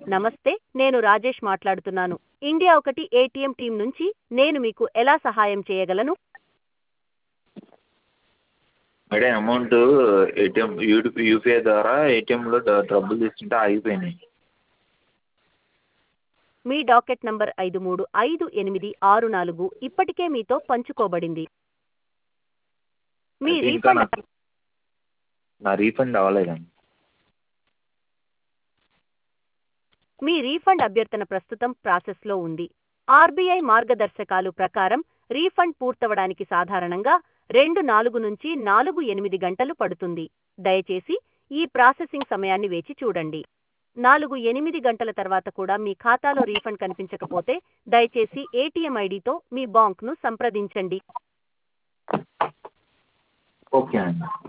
నమస్తే నేను రాజేష్ మాట్లాడుతున్నాను ఇండియా ఒకటి ఏటీఎం టీం నుంచి నేను మీకు ఎలా సహాయం చేయగలను మేడం అమౌంట్ ఏటీఎం యూపీఐ ద్వారా ఏటీఎంలో డబ్బులు తీసుకుంటే ఆగిపోయినాయి మీ డాకెట్ నంబర్ ఐదు మూడు ఐదు ఎనిమిది ఆరు నాలుగు ఇప్పటికే మీతో పంచుకోబడింది మీ అయితే ఇంకా రీఫండ్ నాకు నా రీఫండ్ అవ్వలేదండి మీ రీఫండ్ అభ్యర్థన ప్రస్తుతం ప్రాసెస్లో ఉంది ఆర్బీఐ మార్గదర్శకాలు ప్రకారం రీఫండ్ పూర్తవడానికి సాధారణంగా రెండు నాలుగు నుంచి నాలుగు ఎనిమిది గంటలు పడుతుంది దయచేసి ఈ ప్రాసెసింగ్ సమయాన్ని వేచి చూడండి నాలుగు ఎనిమిది గంటల తర్వాత కూడా మీ ఖాతాలో రీఫండ్ కనిపించకపోతే దయచేసి ఏటీఎం ఐడితో మీ బాంక్ను సంప్రదించండి ఓకే అండి